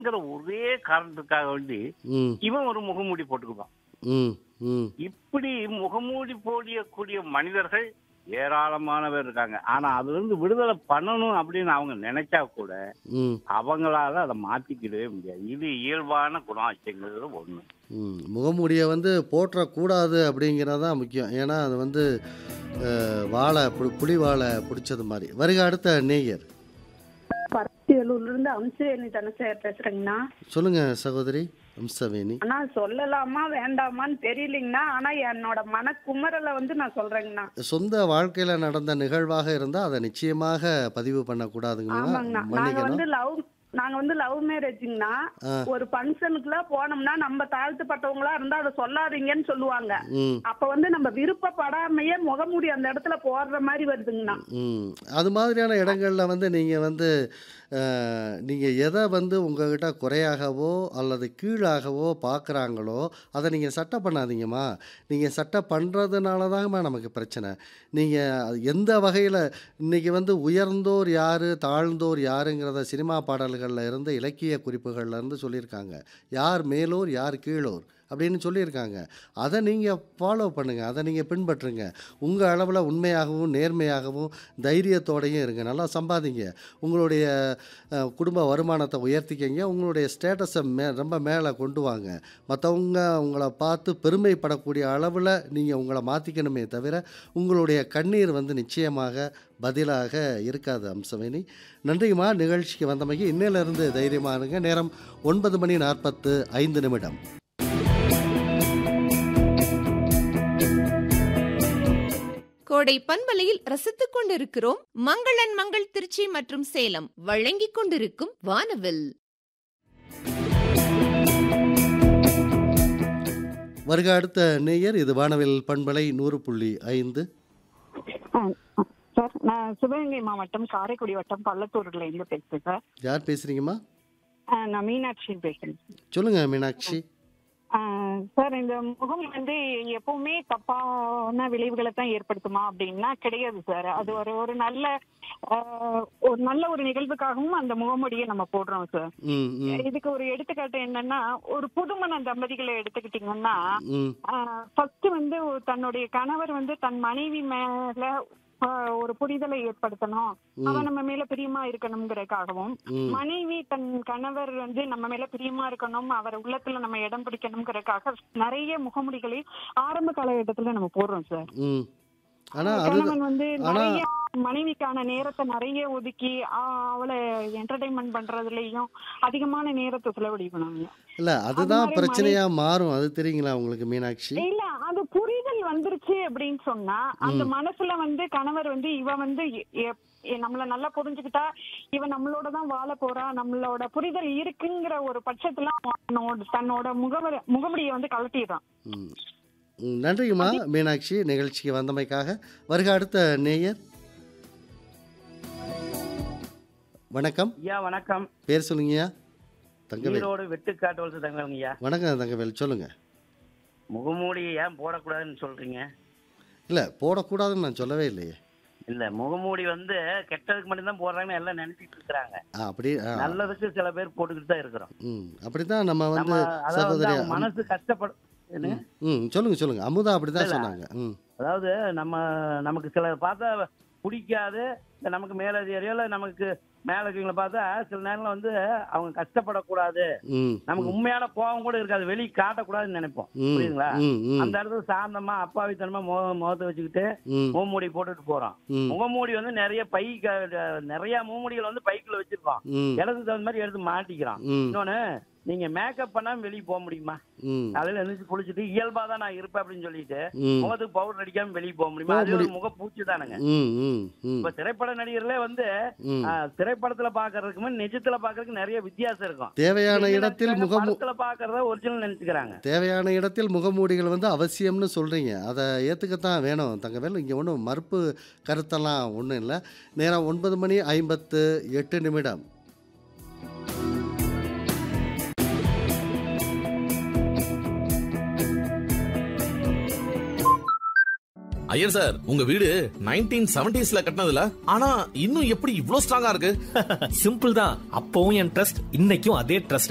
ங்கிற ஒரே காரணத்துக்காக வேண்டி ம் இவன் ஒரு முகமூடி போட்டுக்குவான் ம் ம் இப்படி முகமூடி போடியக்கூடிய மனிதர்கள் ஏராளமானவர் இருக்காங்க ஆனா அதுல இருந்து விடுதலை பண்ணணும் அப்படின்னு அவங்க நினைச்சா கூட ம் அவங்களால அதை மாத்திக்கிடவே முடியாது இது இயல்பான குணாட்சியங்கிறது ஒண்ணு ம் முகமூடியை வந்து போற்றக்கூடாது அப்படிங்கிறது தான் முக்கியம் ஏன்னா அது வந்து அஹ், வாழை புலி புலி வாழை பிடிச்சது மாதிரி வருக அடுத்த நேயர் பருத்தியலூர்ல இருந்து அம்சவேணி தனசேகர் பேசுறேங்கண்ணா சொல்லுங்க சகோதரி அம்சவேணி ஆனா சொல்லலாமா வேண்டாமான்னு தெரியலங்கண்ணா ஆனா என்னோட மன குமரலை வந்து நான் சொல்றேங்கண்ணா சொந்த வாழ்க்கையில் நடந்த நிகழ்வாக இருந்தால் அதை நிச்சயமாக பதிவு பண்ணக்கூடாதுங்களா ஆமாங்கண்ணா நாங்க மன்னிக்கணும் வந்து லவ் நாங்க வந்து லவ் மேரேஜுங்கண்ணா ஆ. ஒரு ஃபங்க்ஷனுக்குலாம் போனோம்னா நம்ம தாழ்த்தப்பட்டவங்களா இருந்தா அதை சொல்லாதீங்கன்னு சொல்லுவாங்க ம் அப்ப வந்து நம்ம விருப்பப்படாமையே முகமூடி அந்த இடத்துல போடுற மாதிரி வருதுங்கண்ணா ம் அது மாதிரியான இடங்கள்ல வந்து நீங்கள் வந்து நீங்கள் எதை வந்து உங்ககிட்ட குறையாகவோ அல்லது கீழாகவோ பார்க்குறாங்களோ அதை நீங்கள் சட்டை பண்ணாதீங்கம்மா நீங்கள் சட்டை பண்ணுறதுனால தாங்கம்மா நமக்கு பிரச்சனை நீங்கள் எந்த வகையில் இன்றைக்கி வந்து உயர்ந்தோர் யார் தாழ்ந்தோர் யாருங்கிறத சினிமா பாடல்களில் இருந்து இலக்கிய குறிப்புகள்ல இருந்து சொல்லியிருக்காங்க யார் மேலோர் யார் கீழோர் அப்படின்னு சொல்லியிருக்காங்க அதை நீங்கள் ஃபாலோ பண்ணுங்கள் அதை நீங்கள் பின்பற்றுங்க உங்கள் அளவில் உண்மையாகவும் நேர்மையாகவும் தைரியத்தோடையும் இருங்க நல்லா சம்பாதிங்க உங்களுடைய அஹ், குடும்ப வருமானத்தை உயர்த்திக்கங்க உங்களுடைய ஸ்டேட்டஸை மே ரொம்ப மேலே கொண்டு வாங்க மற்றவங்க உங்களை பார்த்து பெருமைப்படக்கூடிய அளவில் நீங்கள் உங்களை மாற்றிக்கணுமே தவிர உங்களுடைய கண்ணீர் வந்து நிச்சயமாக பதிலாக இருக்காது அம்சவேணி நன்றிம்மா நிகழ்ச்சிக்கு வந்தமைக்கு இன்னையிலிருந்து தைரியமாக இருங்க நேரம் ஒன்பது மணி நாற்பத்து ஐந்து நிமிடம் கோடை பண்பலையில் ரசித்துக் கொண்டிருக்கிறோம் மங்களன் மங்கள் திருச்சி மற்றும் சேலம் வழங்கிக் கொண்டிருக்கும் வானவில் வருக அடுத்த நேயர் இது வானவில் பண்பலை நூறு புள்ளி ஐந்து சார் நான் சிவகங்கை மாவட்டம் காரைக்குடி வட்டம் பள்ளத்தூர்ல இருந்து பேசுறேன் சார் யார் பேசுறீங்கம்மா ஆ, நான் மீனாட்சி பேசுறேன் சொல்லுங்க மீனாட்சி ஆ, சார் இந்த முகம் வந்து எப்பவுமே தப்பான விளைவுகளை தான் ஏற்படுத்துமா அப்படின்னா கிடையாது சார் அது ஒரு ஒரு நல்ல ஆ, ஒரு நல்ல ஒரு நிகழ்வுக்காகவும் அந்த முகமூடியை நம்ம போடுறோம் சார் ம் ம் இதுக்கு ஒரு எடுத்துக்காட்டு என்னன்னா ஒரு புதுமண தம்பதிகளை எடுத்துக்கிட்டீங்கன்னா ம் ஃபர்ஸ்ட் வந்து ஒரு தன்னுடைய கணவர் வந்து தன் மனைவி மேல ஆஹ், ஒரு புரிதலை ஏற்படுத்தணும் அவன் நம்ம மேல பிரியமா இருக்கணுங்கிறதுக்காகவும் ம் மனைவி தன் கணவர் வந்து நம்ம மேல பிரியமா இருக்கணும் அவர் உள்ளத்துல நம்ம இடம் பிடிக்கணுங்கிறதுக்காக நிறைய முகமுடிகளை ஆரம்ப காலகட்டத்துல நம்ம போடுறோம் சார் ம் ஆனால் அது கணவன் வந்து ஆனா- நிறைய மனைவிக்கான நேரத்தை நிறைய ஒதுக்கி ஆஹ், அவளை என்டர்டைன்மெண்ட் பண்றதுலயும் அதிகமான நேரத்தை செலவழிக்கணும் இல்லை அதுதான் மாதிரி பிரச்சனையா மாறும் அது தெரியுங்களா உங்களுக்கு மீனாட்சி இல்ல அது புரிதல் வந்துருச்சு அப்படின்னு சொன்னா அந்த மனசுல வந்து கணவர் வந்து இவ வந்து எ- எ- எ- நம்மள நல்லா புரிஞ்சுக்கிட்டா இவ நம்மளோட தான் வாழ போறா நம்மளோட புரிதல் இருக்குங்கிற ஒரு பட்சத்துல அவனோட தன்னோட முகவரி முகமுடியை வந்து கழட்டிடுறான் ம் ம், நன்றிங்கம்மா மீனாட்சி நிகழ்ச்சிக்கு வந்தமைக்காக வருக அடுத்த நேயர் வணக்கம் ஐயா வணக்கம் பேர் சொல்லுங்கய்யா தங்கவேல் ஈரோடு வெட்டுக்காட்டு வளர்த்து தங்கங்கய்யா வணக்கம் தங்கவேல் சொல்லுங்க முகமூடி ஏன் போடக்கூடாதுன்னு சொல்றீங்க இல்லை போடக்கூடாதுன்னு நான் சொல்லவே இல்லையே இல்ல முகமூடி வந்து கெட்டதுக்கு மட்டும்தான் போடுறாங்கன்னு எல்லாம் நினைச்சிட்டு இருக்கிறாங்க ஆ அப்படி ஆ நல்லதுக்கு சில பேர் போட்டுக்கிட்டு தான் இருக்கிறோம் ம் அப்படிதான் நம்ம வந்து நம்ம அதாவது சகோதரி அவங்க மனசு கஷ்டப்படு என்ன? ம் சொல்லுங்க சொல்லுங்க அமுதா அப்படிதான் இல்ல. சொன்னாங்க ம் அதாவது நம்ம நமக்கு சில பார்த்தா பிடிக்காது இல்ல நமக்கு மேலதிகாரியோ இல்ல நமக்கு மேல இருக்கவங்களை பார்த்தா சில நேரங்கள்ல வந்து அவங்க கஷ்டப்படக்கூடாது ம் நமக்கு உண்மையான கோபம் கூட இருக்காது வெளியே காட்டக்கூடாதுன்னு நினைப்போம் ம், புரியுதுங்களா ம் ம் அந்த இடத்துல சாந்தமா அப்பாவித்தனமா முக முகத்தை வச்சுக்கிட்டு ம் முகமூடி போட்டுட்டு போறோம் ம் முகமூடி வந்து நிறைய பை க- நிறைய முகமூடிகள் வந்து பைக்குள்ள வச்சிருக்கோம் ம் இடத்துக்கு தகுந்த மாதிரி எடுத்து மாட்டிக்கிறோம் ம் இன்னொன்னு நீங்க மேக்கப் பண்ணாம வெளியே போக முடியுமா ம் காலையில எழுந்திரிச்சு குளிச்சுட்டு இயல்பா தான் நான் இருப்பேன் அப்படின்னு சொல்லிட்டு ம் முகத்துக்கு பவுடர் அடிக்காம வெளியே போக முடியுமா போக அது ஒரு முடியும். முகப்பூச்சி தானுங்க ம் ம் ம் இப்ப திரைப்பட நடிகர்களே வந்து ம் ஆ, திரைப்படத்துல பாக்குறதுக்குமே நிஜத்துல பாக்குறதுக்கு நிறைய வித்தியாசம் இருக்கும் தேவையான என்ன இடத்தில் நினைச்சுக்கிறாங்க, முகமு படத்துல பாக்குறத ஒரிஜினல் நினைச்சுக்கிறாங்க தேவையான இடத்தில் முகமூடிகள் வந்து அவசியம்னு சொல்கிறீங்க அதை ஏற்றுக்கத்தான் வேணும் தங்கவேல் இங்கே ஒன்றும் மறுப்பு கருத்தெல்லாம் ஒன்றும் இல்லை நேரம் ஒன்பது மணி ஐம்பத்து எட்டு நிமிடம் ஐயர் சார் உங்க வீடு நைன்டீன் செவன்டிஸ்ல கட்டினதுல ஆனா இன்னும் எப்படி இவ்ளோ ஸ்ட்ராங்கா இருக்கு சிம்பிள் தான் அப்பவும் என் ட்ரஸ்ட் இன்னைக்கும் அதே ட்ரஸ்ட்